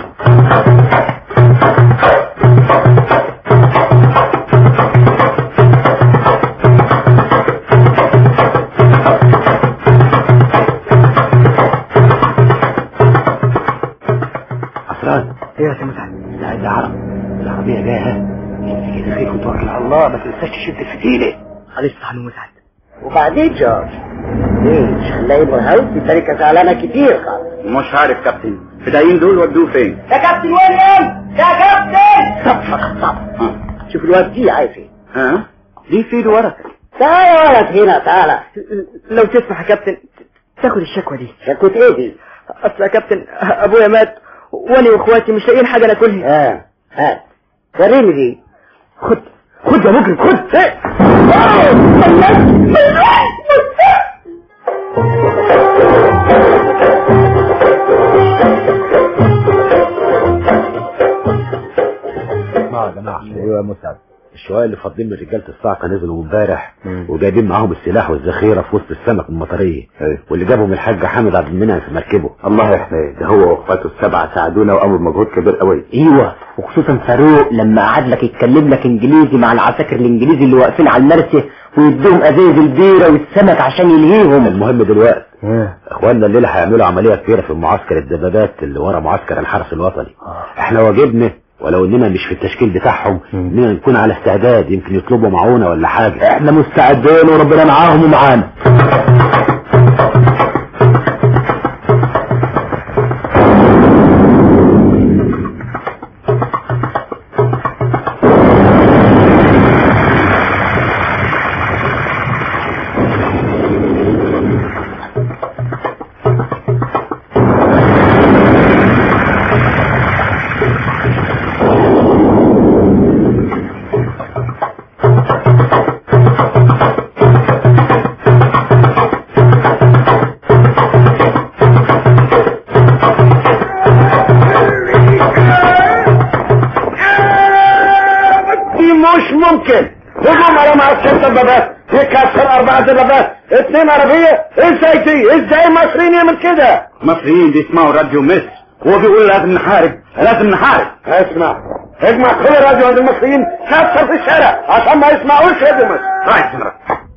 عطران ايوه يا مسعد لا ده عرب العربيه جايه اهي امسك الرغيف وتوكل على الله ما تنساش تشد الفتيله معلش يا عم مسعد وبعدين جورج ليه مش هنلاقي مرهوس دي تركة زعلانة كتير خالص مش عارف كابتن الفدائيين دول ودوه فين يا كابتن ويليام يا كابتن صف صف شوف الواد دي عايز ايه ها ليه في ايده ورقه تعالى يا ولد هنا تعالى لو تسمح يا كابتن تاخد الشكوى دي شكوت ايه دي اصل يا كابتن ابويا مات وانا واخواتي مش لاقيين حاجه ناكلها اه هات وريني دي خد خد يا مجرم خد اسمعوا يا جماعه ايوه يا مسعد الشوية اللي فاضلين من رجالة الصاعقة نزلوا امبارح وجايبين معاهم السلاح والذخيرة في وسط السمك من المطرية واللي جابهم الحاج حامد عبد المنعم في مركبه الله يحميه ده هو واخواته السبعة ساعدونا وقاموا بمجهود كبير قوي ايوه وخصوصا فاروق لما قعد لك يتكلم لك انجليزي مع العساكر الانجليزي اللي واقفين على المرسى ويديهم ازايز البيره والسمك عشان يلهيهم المهم دلوقتي اخواننا الليلة هيعملوا عملية كبيرة في معسكر الدبابات اللي ورا معسكر الحرس الوطني احنا واجبنا ولو اننا مش في التشكيل بتاعهم اننا نكون على استعداد يمكن يطلبوا معونة ولا حاجة احنا مستعدين وربنا معاهم ومعانا دي مش ممكن هجوم على معسكر دبابات يكسر اربع دبابات اتنين عربية ازاي دي ازاي مصريين يعمل كده مصريين بيسمعوا راديو مصر هو بيقول لازم نحارب لازم نحارب اسمع اجمع كل الراديو عند المصريين كسر في الشارع عشان ما يسمعوش راديو مصر رايح سمرة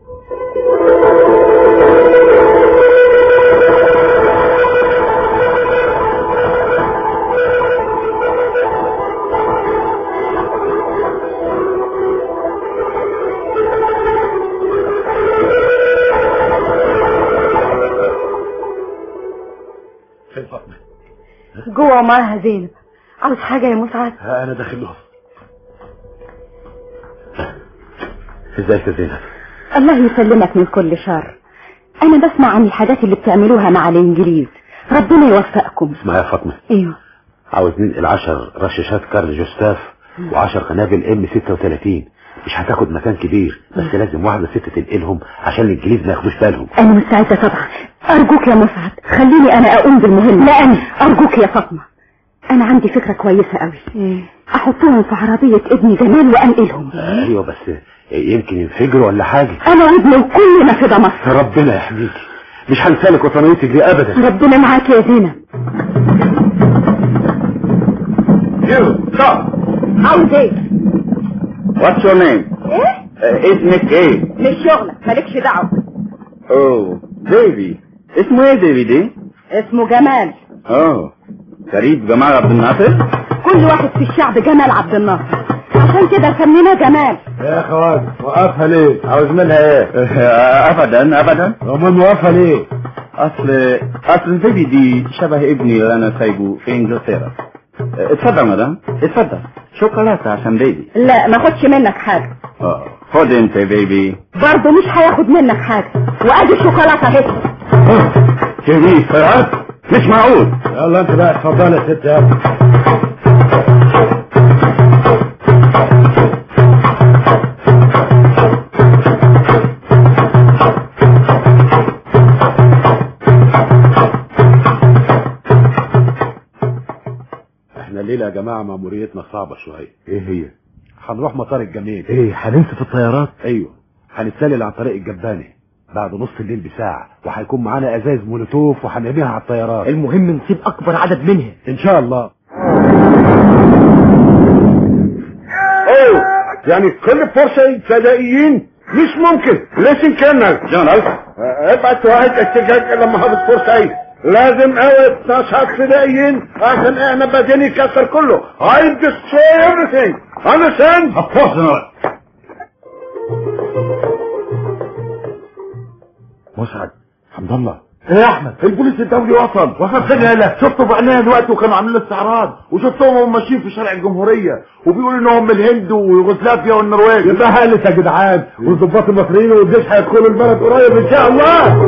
فين فاطمة جوه ومعاها زينب عاوز حاجة يا مسعد انا داخل لهم ازيك يا زينب الله يسلمك من كل شر انا بسمع عن الحاجات اللي بتعملوها مع الانجليز ربنا يوفقكم اسمع يا فاطمة ايوه عاوز ننقل 10 رشاشات كارل جوستاف و10 قنابل ام 36 مش هتاخد مكان كبير بس لازم واحدة ست تنقلهم عشان الانجليز ما ياخدوش بالهم انا مستعدة طبعا ارجوك يا مسعد خليني انا اقوم بالمهمة لا انا ارجوك يا فاطمة انا عندي فكرة كويسة قوي احطهم في عربية ابني جمال وانقلهم ايوه بس يمكن ينفجروا ولا حاجة انا وابني وكلنا في مصر ربنا يحميكي مش هنسالك وطنيتك دي ابدا ربنا معاك يا زينب عاوز ايه واتس يور نيم ايه اسمك ايه مش شغلك مالكش دعوة اوه ديفي اسمه ايه ديفي دي اسمه جمال اوه فريد جمال عبد الناصر كل واحد في الشعب جمال عبد الناصر عشان كده سميناه جمال يا خواجه وقفها ليه عاوز منها ايه ابدا ابدا امال موقفها ليه اصل اصل ديفي دي شبه ابني اللي انا سايبه في انجلترا اتفضل مدام اتفضل شوكولاته عشان بيبي لا ما خدش منك حاجة اه خد انت يا بيبي برضه مش هياخد منك حاجة وادي الشوكولاتة اهي جميل فرعات مش معقول يلا انت بقى اتفضل يا ست يا احنا الليله يا جماعه ماموريتنا صعبه شويه ايه هي هنروح مطار الجميل ايه هننسى في الطيارات ايوه هنتسلل عن طريق الجباني بعد نص الليل بساعه وهيكون معانا ازاز مولوتوف وهنرميها على الطيارات المهم نسيب اكبر عدد منها ان شاء الله ايوه يعني كل فرصة فدائيين مش ممكن ليش كنا جنرال ابعت واحد اشتكاك لما هذا فرصة ايه لازم اوي 12 فدائيين عشان احنا بعدين يكسر كله I destroy everything understand of course جنرال مسعد حمد الله ايه يا احمد البوليس الدولي وصل وصل فين يالا شفته بعينيا دلوقتي وكانوا عاملين استعراض وشفتهم وهم ماشيين في شارع الجمهوريه وبيقولوا انهم من الهند ويوغوسلافيا والنرويج يبقى هالس يا جدعان والضباط المصريين والجيش هيدخلوا البلد قريب ان شاء الله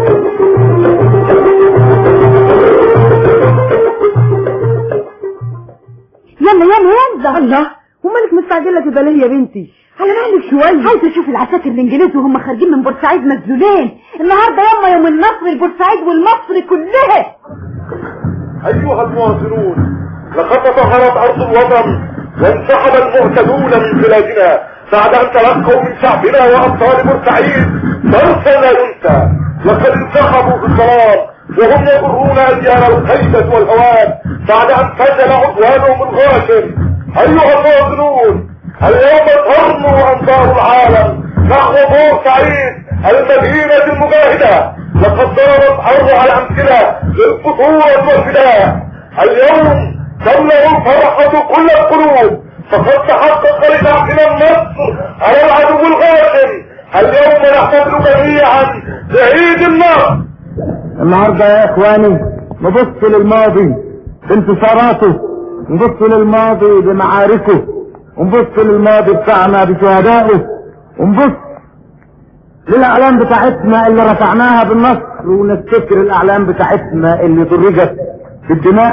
يلا يلا يلا الله ومالك مستعجلة كده ليه يا بنتي على مالك شوية عايزة اشوف العساكر الانجليز وهم خارجين من بورسعيد مذلولين النهارده يوم يوم النصر البورسعيد والمصر كلها أيها المواطنون لقد تطهرت أرض الوطن وانسحب المعتدون من بلادنا بعد ان تلقوا من شعبنا وابطال بورسعيد درسا لا ينسى لقد انسحبوا في الظلام وهم يضرون اجيال الخيبة والهوان بعد ان فشل عدوانهم الغاشم ايها المواطنون اليوم ترنو انظار العالم نحو بورسعيد المدينة المجاهدة لقد ضربت اروع الامثلة للبطولة والفداء اليوم تملأ الفرحة كل القلوب فقد تحقق لشعبنا النصر على العدو الغاشم اليوم نحتفل جميعا بعيد النصر النهارده يا اخواني نبص للماضي بانتصاراته نبص للماضي بمعاركه ونبص للماضي بتاعنا بشهدائه ونبص للاعلام بتاعتنا اللي رفعناها بالنصر ونفتكر الاعلام بتاعتنا اللي درجت بالدماء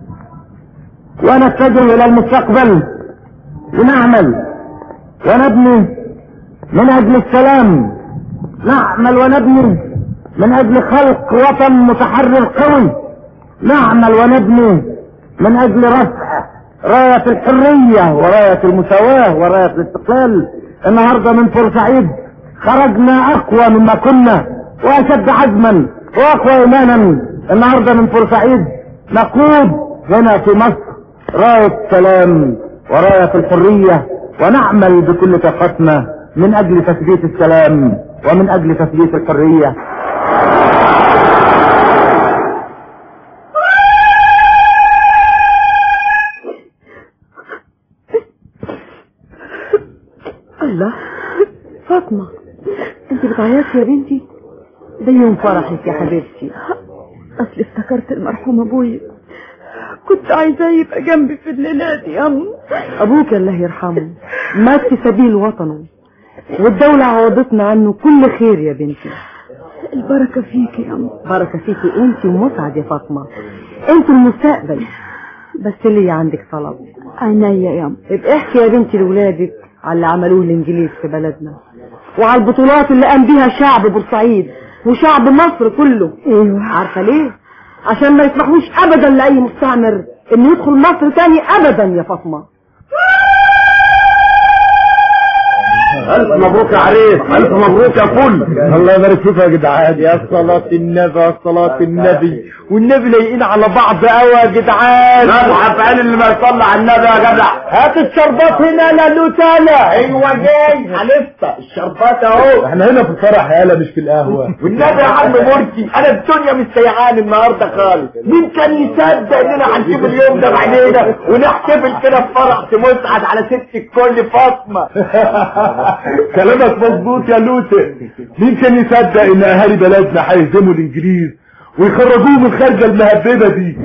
ونتجه الى المستقبل ونعمل ونبني من اجل السلام نعمل ونبني من اجل خلق وطن متحرر قوي نعمل ونبني من اجل رفع راية الحرية وراية المساواة وراية الاستقلال النهاردة من بورسعيد خرجنا اقوى مما كنا واشد عزما واقوى ايمانا النهاردة من بورسعيد نقود هنا في مصر راية سلام وراية الحرية ونعمل بكل طاقتنا من اجل تثبيت السلام ومن اجل تثبيت الحرية الله فاطمة انت بتعيطي يا بنتي ده يوم فرحك يا حبيبتي اصل افتكرت المرحوم ابويا كنت عايزاه يبقى جنبي في الليلة دي يا أم. ابوك الله يرحمه مات في سبيل وطنه والدولة عوضتنا عنه كل خير يا بنتي البركة فيك يا أم بركة فيكي انت ومسعد يا فاطمة انت المستقبل بس ليه عندك طلب عينيا يا أم ابقى احكي يا بنتي لولادك على اللي عملوه الانجليز في بلدنا وعلى البطولات اللي قام بيها شعب بورسعيد وشعب مصر كله ايوه عارفه ليه عشان ما يسمحوش ابدا لاي مستعمر انه يدخل مصر تاني ابدا يا فاطمه الف مبروك يا عريس الف مبروك يا فل الله يبارك فيك يا جدعان يا صلاة النبي يا صلاة النبي والنبي لايقين على بعض قوي يا جدعان مصحف قال اللي ما يصلي على النبي يا جدع هات الشربات هنا لا لوتانا ايوه جاي هنفطر الشربات اهو احنا هنا في الفرح يالا مش في القهوه والنبي يا عم مرسي انا الدنيا مش سيعان النهارده خالص مين كان يصدق اننا هنشوف اليوم ده بعينينا ونحتفل كده في فرح مسعد على ست الكل فاطمه كلامك مظبوط يا لوتة مين كان يصدق ان اهالي بلدنا هيهزموا الانجليز ويخرجوهم الخارجه المهببه دي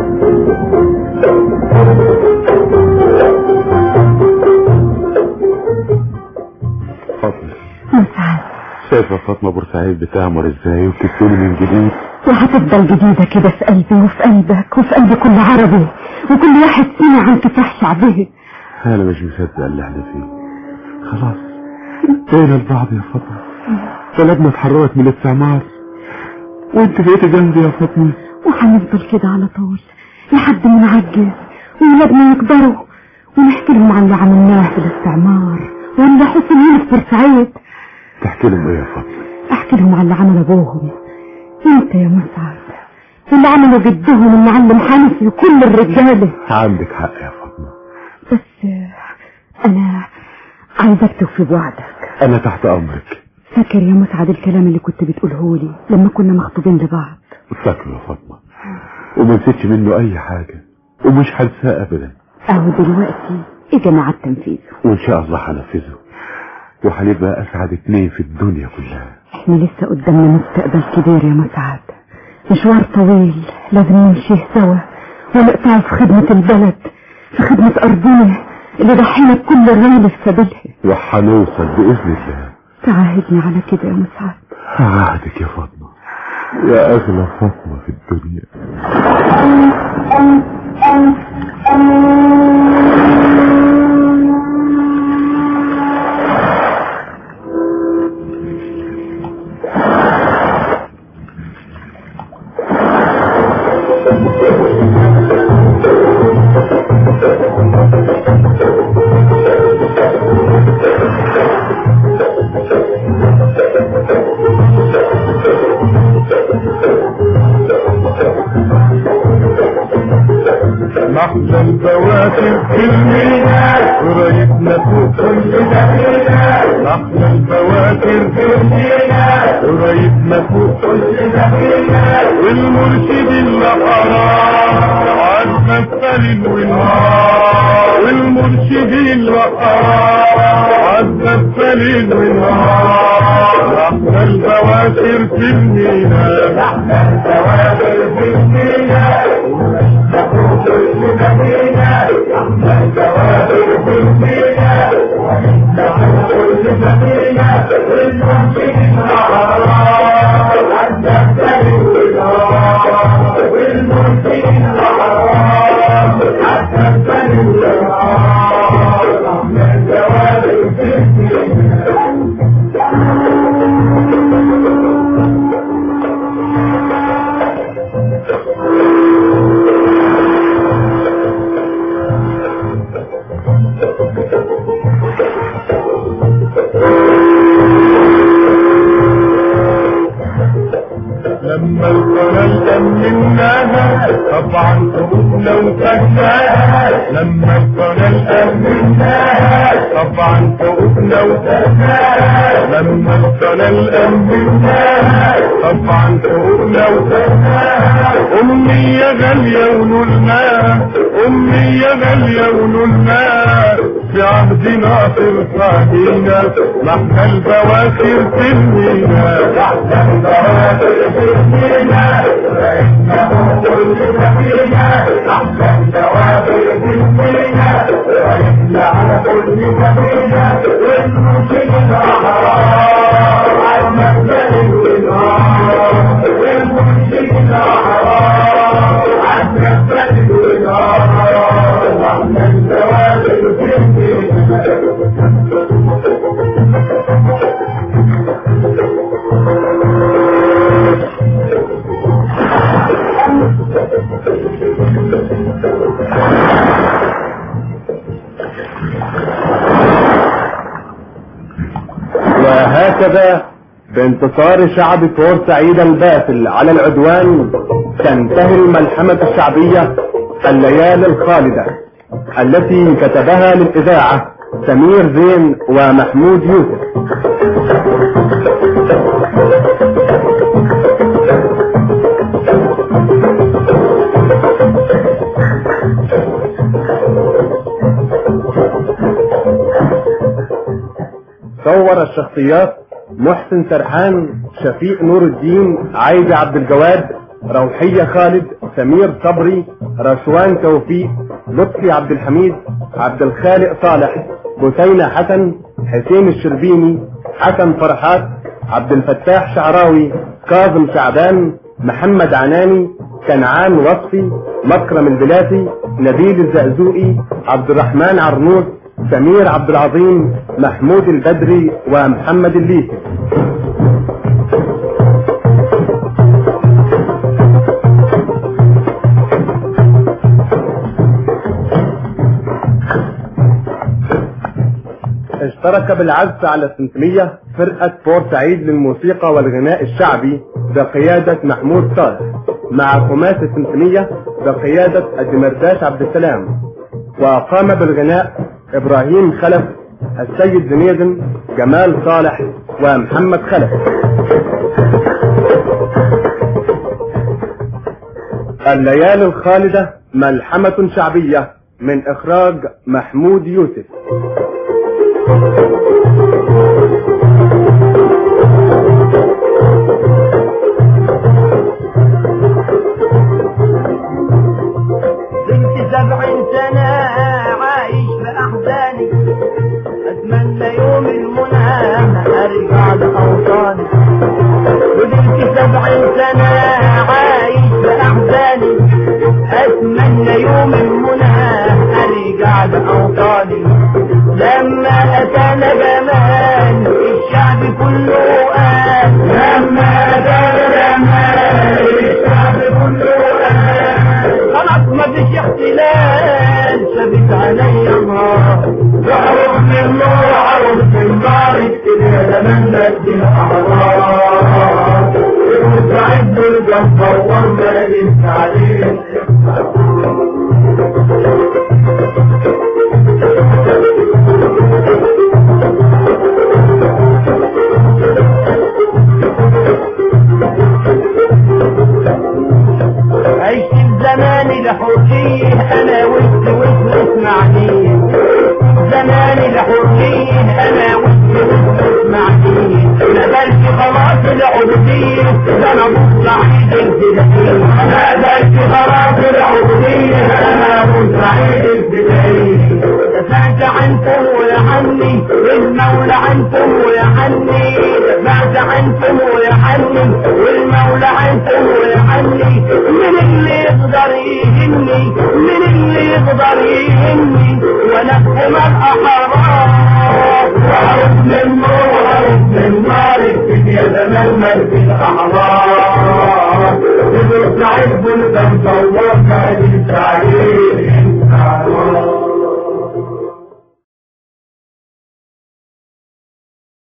فاطمة مسعد شايفة فاطمة بورسعيد بتعمر ازاي وبتكون من جديد وهتفضل جديدة كده في قلبي وفي قلبك وفي قلب كل عربي وكل واحد فينا عن كفاح شعبه انا مش مصدق اللي احنا فيه خلاص بين البعض يا فاطمة بلدنا اتحررت من الاستعمار وانت بقيت جنبي يا فاطمة وهنفضل كده على طول لحد ما نعجز وولادنا يكبروا ونحكي لهم عن اللي عملناه في الاستعمار واللي حصل هنا في بورسعيد تحكي لهم ايه يا فاطمة احكي لهم عن اللي عمل ابوهم انت يا مسعد اللي عمله جدهم المعلم حنفي وكل الرجاله عندك حق يا فاطمة بس آه، انا عايزك توفي بوعدك انا تحت امرك فاكر يا مسعد الكلام اللي كنت بتقوله لي لما كنا مخطوبين لبعض فاكره يا فاطمة وما نسيتش منه اي حاجة ومش هنساه ابدا اهو دلوقتي اجى مع التنفيذ وان شاء الله هنفذه وهنبقى اسعد اتنين في الدنيا كلها احنا لسه قدامنا مستقبل كبير يا مسعد مشوار طويل لازم نمشيه سوا ونقطعه في خدمة البلد في خدمة أرضنا اللي ضحينا بكل الرمل في سبيلها وهنوصل باذن الله تعاهدني على كده يا مسعد عهدك يا فاطمة يا اغلى فاطمة في الدنيا محلى البواسر في الميناء قريبنا فوق كل دقيقة محلى البواسر في الميناء قريبنا فوق كل دقيقة والمرشد الأحرار عزنا السلم والنار والمرشد الأحرار عزنا السلم والنار احنا البواسر في الميناء احنا البواسر في الميناء لما القناة أمناها طبعا قلوبنا وسجناها لما القناة أمناها طبعا قلوبنا وسجناها لما القناة أمناها طبعا قلوبنا وسجناها أمي يا غالية ونولناها أمي يا غالية ونولناها في عهد ناصر صاحينا ما احنا البواكر في المينا احنا البواكر في المينا كل سفينة احنا البواكر في المينا رحنا على كل سفينة والمرشد الأحرار عنا الجلد والنار والمرشد الأحرار عنا الجلد والنار احنا البواكر في المينا وهكذا بانتصار شعب بورسعيد الباسل على العدوان تنتهي الملحمة الشعبية الليالي الخالدة التي كتبها للإذاعة سمير زين ومحمود يوسف صور الشخصيات محسن سرحان شفيق نور الدين عايدة عبد الجواد روحية خالد سمير صبري رشوان توفيق لطفي عبد الحميد عبد الخالق صالح بثينة حسن حسين الشربيني حسن فرحات عبد الفتاح شعراوي كاظم شعبان محمد عناني كنعان وصفي مكرم البلاتي نبيل الزقزوقي عبد الرحمن عرنوس سمير عبد العظيم محمود البدري ومحمد الليثي اشترك بالعزف على السمفونية فرقة بورسعيد للموسيقى والغناء الشعبي بقيادة محمود صالح مع خماس السمفونية بقيادة الدمرداش عبد السلام وقام بالغناء ابراهيم خلف السيد زنيدن جمال صالح ومحمد خلف الليالي الخالدة ملحمة شعبية من اخراج محمود يوسف بنت سبعين سنة عايش بأحزاني أتمنى يوم المنى أرجع لأوطاني وبنت سبعين سنة عايش بأحزاني أتمنى يوم المنى أرجع لأوطاني لما أتانا جمال الشعب كله قال لما أتانا جمال الشعب كله قال خلاص ما فيش اختلاف شبك عليا نار وعرف من النور عرف من نار كده لما ندي الاعراض المستعد الجبار وما لسه عليه الحرية انا وسط وسط اسمعني زمان الحرية انا وسط وسط اسمعني نزلت خلاص العبودية ده انا مستعيد البداية نزلت خلاص العبودية انا مستعيد البداية دفعت عنكم ويعني المولى عنكم ويعني دفعت عنكم ويعني والمولى عنكم ويعني من اللي يقدر يهني من اللي يقدر يهني ونفهم الأحرار وعرف من نور وعرف من نار الدنيا تململ في الأحرار تدرس عيب الدم صورك هذه التعليم